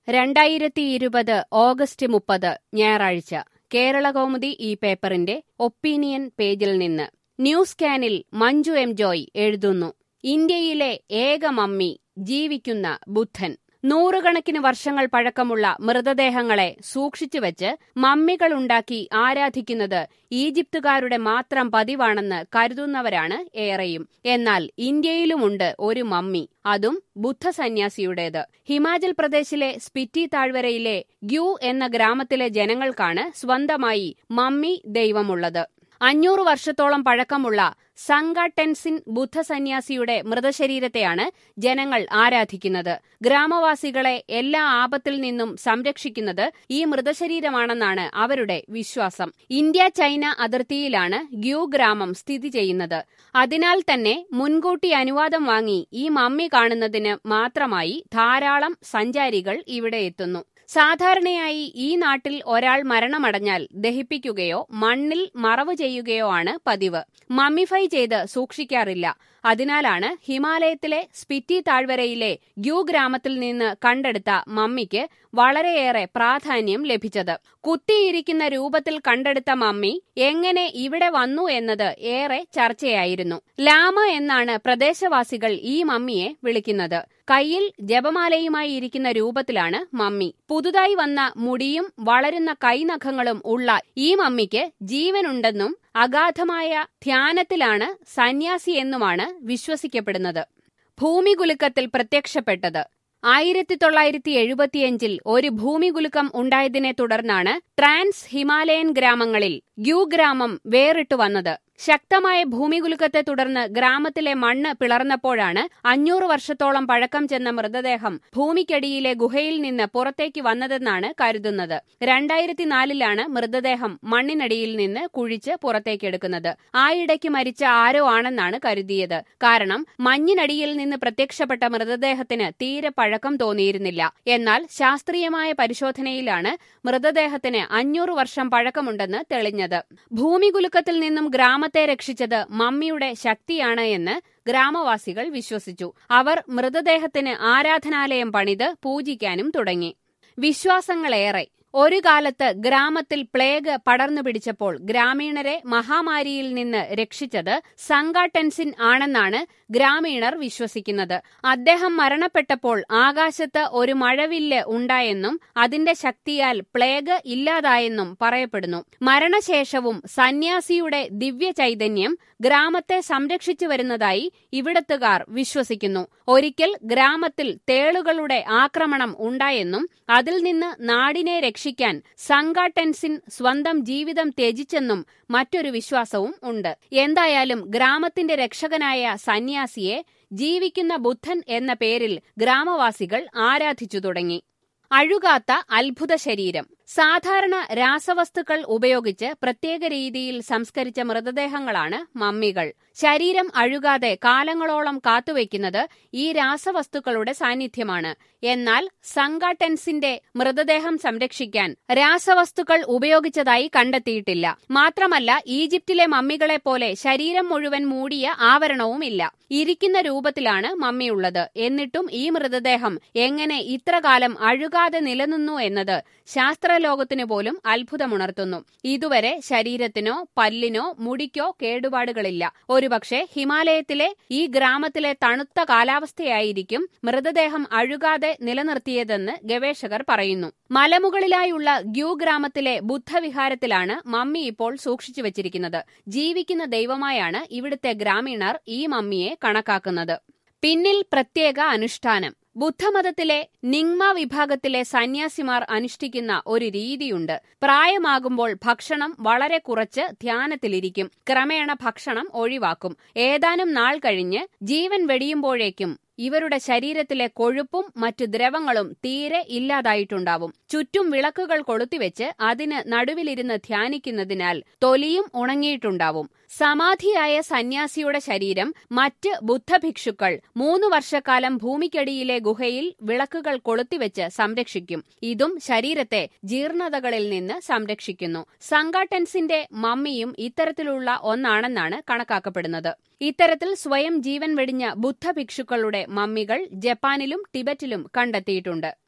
രണ്ടായിരത്തി ഇരുപത് ഓഗസ്റ്റ് മുപ്പത് ഞായറാഴ്ച കേരളകൗമുദി ഈ പേപ്പറിന്റെ ഒപ്പീനിയൻ പേജിൽ നിന്ന് ന്യൂസ് കാനിൽ മഞ്ജു എം ജോയ് എഴുതുന്നു ഇന്ത്യയിലെ ഏക മമ്മി ജീവിക്കുന്ന ബുദ്ധൻ നൂറുകണക്കിന് വർഷങ്ങൾ പഴക്കമുള്ള മൃതദേഹങ്ങളെ സൂക്ഷിച്ചുവെച്ച് മമ്മികളുണ്ടാക്കി ആരാധിക്കുന്നത് ഈജിപ്തുകാരുടെ മാത്രം പതിവാണെന്ന് കരുതുന്നവരാണ് ഏറെയും എന്നാൽ ഇന്ത്യയിലുമുണ്ട് ഒരു മമ്മി അതും ബുദ്ധസന്യാസിയുടേത് ഹിമാചൽ പ്രദേശിലെ സ്പിറ്റി താഴ്വരയിലെ ഗ്യൂ എന്ന ഗ്രാമത്തിലെ ജനങ്ങൾക്കാണ് സ്വന്തമായി മമ്മി ദൈവമുള്ളത് അഞ്ഞൂറ് വർഷത്തോളം പഴക്കമുള്ള സംഗ ടെൻസിൻ ബുദ്ധസന്യാസിയുടെ മൃതശരീരത്തെയാണ് ജനങ്ങൾ ആരാധിക്കുന്നത് ഗ്രാമവാസികളെ എല്ലാ ആപത്തിൽ നിന്നും സംരക്ഷിക്കുന്നത് ഈ മൃതശരീരമാണെന്നാണ് അവരുടെ വിശ്വാസം ഇന്ത്യ ചൈന അതിർത്തിയിലാണ് ഗ്യൂ ഗ്രാമം സ്ഥിതി ചെയ്യുന്നത് അതിനാൽ തന്നെ മുൻകൂട്ടി അനുവാദം വാങ്ങി ഈ മമ്മി കാണുന്നതിന് മാത്രമായി ധാരാളം സഞ്ചാരികൾ ഇവിടെ എത്തുന്നു സാധാരണയായി ഈ നാട്ടിൽ ഒരാൾ മരണമടഞ്ഞാൽ ദഹിപ്പിക്കുകയോ മണ്ണിൽ മറവ് ചെയ്യുകയോ ആണ് പതിവ് മമ്മിഫൈ ചെയ്ത് സൂക്ഷിക്കാറില്ല അതിനാലാണ് ഹിമാലയത്തിലെ സ്പിറ്റി താഴ്വരയിലെ ഗ്യൂ ഗ്രാമത്തിൽ നിന്ന് കണ്ടെടുത്ത മമ്മിക്ക് വളരെയേറെ പ്രാധാന്യം ലഭിച്ചത് കുത്തിയിരിക്കുന്ന രൂപത്തിൽ കണ്ടെടുത്ത മമ്മി എങ്ങനെ ഇവിടെ വന്നു എന്നത് ഏറെ ചർച്ചയായിരുന്നു ലാമ എന്നാണ് പ്രദേശവാസികൾ ഈ മമ്മിയെ വിളിക്കുന്നത് കയ്യിൽ ജപമാലയുമായി ഇരിക്കുന്ന രൂപത്തിലാണ് മമ്മി പുതുതായി വന്ന മുടിയും വളരുന്ന കൈനഖങ്ങളും ഉള്ള ഈ മമ്മിക്ക് ജീവനുണ്ടെന്നും അഗാധമായ ധ്യാനത്തിലാണ് സന്യാസി എന്നുമാണ് വിശ്വസിക്കപ്പെടുന്നത് ഭൂമികുലുക്കത്തിൽ പ്രത്യക്ഷപ്പെട്ടത് ആയിരത്തി തൊള്ളായിരത്തി എഴുപത്തിയഞ്ചിൽ ഒരു ഭൂമികുലുക്കം ഉണ്ടായതിനെ തുടർന്നാണ് ട്രാൻസ് ഹിമാലയൻ ഗ്രാമങ്ങളിൽ ഗ്യൂ ഗ്രാമം വേറിട്ടു വന്നത് ശക്തമായ ഭൂമികുലുക്കത്തെ തുടർന്ന് ഗ്രാമത്തിലെ മണ്ണ് പിളർന്നപ്പോഴാണ് അഞ്ഞൂറ് വർഷത്തോളം പഴക്കം ചെന്ന മൃതദേഹം ഭൂമിക്കടിയിലെ ഗുഹയിൽ നിന്ന് പുറത്തേക്ക് വന്നതെന്നാണ് കരുതുന്നത് രണ്ടായിരത്തി നാലിലാണ് മൃതദേഹം മണ്ണിനടിയിൽ നിന്ന് കുഴിച്ച് പുറത്തേക്കെടുക്കുന്നത് ആയിടയ്ക്ക് മരിച്ച ആരോ ആണെന്നാണ് കരുതിയത് കാരണം മഞ്ഞിനടിയിൽ നിന്ന് പ്രത്യക്ഷപ്പെട്ട മൃതദേഹത്തിന് തീരെ പഴക്കം തോന്നിയിരുന്നില്ല എന്നാൽ ശാസ്ത്രീയമായ പരിശോധനയിലാണ് മൃതദേഹത്തിന് അഞ്ഞൂറ് വർഷം പഴക്കമുണ്ടെന്ന് തെളിഞ്ഞത് ഭൂമികുലുക്കത്തിൽ നിന്നും ഗ്രാമത്തെ രക്ഷിച്ചത് മമ്മിയുടെ ശക്തിയാണ് എന്ന് ഗ്രാമവാസികൾ വിശ്വസിച്ചു അവർ മൃതദേഹത്തിന് ആരാധനാലയം പണിത് പൂജിക്കാനും തുടങ്ങി വിശ്വാസങ്ങളേറെ ഒരു കാലത്ത് ഗ്രാമത്തിൽ പ്ലേഗ് പടർന്നു പിടിച്ചപ്പോൾ ഗ്രാമീണരെ മഹാമാരിയിൽ നിന്ന് രക്ഷിച്ചത് സംഗാടെൻസിൻ ആണെന്നാണ് ഗ്രാമീണർ വിശ്വസിക്കുന്നത് അദ്ദേഹം മരണപ്പെട്ടപ്പോൾ ആകാശത്ത് ഒരു മഴവില്ല് ഉണ്ടായെന്നും അതിന്റെ ശക്തിയാൽ പ്ലേഗ് ഇല്ലാതായെന്നും പറയപ്പെടുന്നു മരണശേഷവും സന്യാസിയുടെ ദിവ്യ ചൈതന്യം ഗ്രാമത്തെ സംരക്ഷിച്ചു വരുന്നതായി ഇവിടത്തുകാർ വിശ്വസിക്കുന്നു ഒരിക്കൽ ഗ്രാമത്തിൽ തേളുകളുടെ ആക്രമണം ഉണ്ടായെന്നും അതിൽ നിന്ന് നാടിനെ രക്ഷിക്കാൻ സംഗാടെൻസിൻ സ്വന്തം ജീവിതം ത്യജിച്ചെന്നും മറ്റൊരു വിശ്വാസവും ഉണ്ട് എന്തായാലും ഗ്രാമത്തിന്റെ രക്ഷകനായ സന്യാസിയെ ജീവിക്കുന്ന ബുദ്ധൻ എന്ന പേരിൽ ഗ്രാമവാസികൾ ആരാധിച്ചു തുടങ്ങി അഴുകാത്ത അത്ഭുത ശരീരം സാധാരണ രാസവസ്തുക്കൾ ഉപയോഗിച്ച് പ്രത്യേക രീതിയിൽ സംസ്കരിച്ച മൃതദേഹങ്ങളാണ് മമ്മികൾ ശരീരം അഴുകാതെ കാലങ്ങളോളം കാത്തുവയ്ക്കുന്നത് ഈ രാസവസ്തുക്കളുടെ സാന്നിധ്യമാണ് എന്നാൽ സംഗാടെൻസിന്റെ മൃതദേഹം സംരക്ഷിക്കാൻ രാസവസ്തുക്കൾ ഉപയോഗിച്ചതായി കണ്ടെത്തിയിട്ടില്ല മാത്രമല്ല ഈജിപ്തിലെ മമ്മികളെ പോലെ ശരീരം മുഴുവൻ മൂടിയ ആവരണവുമില്ല ഇരിക്കുന്ന രൂപത്തിലാണ് മമ്മിയുള്ളത് എന്നിട്ടും ഈ മൃതദേഹം എങ്ങനെ ഇത്രകാലം അഴുകാതെ നിലനിന്നു എന്നത് ശാസ്ത്രലോകത്തിനു പോലും അത്ഭുതമുണർത്തുന്നു ഇതുവരെ ശരീരത്തിനോ പല്ലിനോ മുടിക്കോ കേടുപാടുകളില്ല ഒരുപക്ഷെ ഹിമാലയത്തിലെ ഈ ഗ്രാമത്തിലെ തണുത്ത കാലാവസ്ഥയായിരിക്കും മൃതദേഹം അഴുകാതെ നിലനിർത്തിയതെന്ന് ഗവേഷകർ പറയുന്നു മലമുകളിലായുള്ള ഗ്യൂ ഗ്രാമത്തിലെ ബുദ്ധവിഹാരത്തിലാണ് മമ്മി ഇപ്പോൾ സൂക്ഷിച്ചു വച്ചിരിക്കുന്നത് ജീവിക്കുന്ന ദൈവമായാണ് ഇവിടുത്തെ ഗ്രാമീണർ ഈ മമ്മിയെ കണക്കാക്കുന്നത് പിന്നിൽ പ്രത്യേക അനുഷ്ഠാനം ബുദ്ധമതത്തിലെ നിങ്മ വിഭാഗത്തിലെ സന്യാസിമാർ അനുഷ്ഠിക്കുന്ന ഒരു രീതിയുണ്ട് പ്രായമാകുമ്പോൾ ഭക്ഷണം വളരെ കുറച്ച് ധ്യാനത്തിലിരിക്കും ക്രമേണ ഭക്ഷണം ഒഴിവാക്കും ഏതാനും നാൾ കഴിഞ്ഞ് ജീവൻ വെടിയുമ്പോഴേക്കും ഇവരുടെ ശരീരത്തിലെ കൊഴുപ്പും മറ്റു ദ്രവങ്ങളും തീരെ ഇല്ലാതായിട്ടുണ്ടാവും ചുറ്റും വിളക്കുകൾ കൊളുത്തിവെച്ച് അതിന് നടുവിലിരുന്ന് ധ്യാനിക്കുന്നതിനാൽ തൊലിയും ഉണങ്ങിയിട്ടുണ്ടാവും സമാധിയായ സന്യാസിയുടെ ശരീരം മറ്റ് ബുദ്ധഭിക്ഷുക്കൾ മൂന്നു വർഷക്കാലം ഭൂമിക്കടിയിലെ ഗുഹയിൽ വിളക്കുകൾ കൊളുത്തിവെച്ച് സംരക്ഷിക്കും ഇതും ശരീരത്തെ ജീർണതകളിൽ നിന്ന് സംരക്ഷിക്കുന്നു സംഗാടെൻസിന്റെ മമ്മിയും ഇത്തരത്തിലുള്ള ഒന്നാണെന്നാണ് കണക്കാക്കപ്പെടുന്നത് ഇത്തരത്തിൽ സ്വയം ജീവൻ വെടിഞ്ഞ ബുദ്ധഭിക്ഷുക്കളുടെ മമ്മികൾ ജപ്പാനിലും ടിബറ്റിലും കണ്ടെത്തിയിട്ടുണ്ട്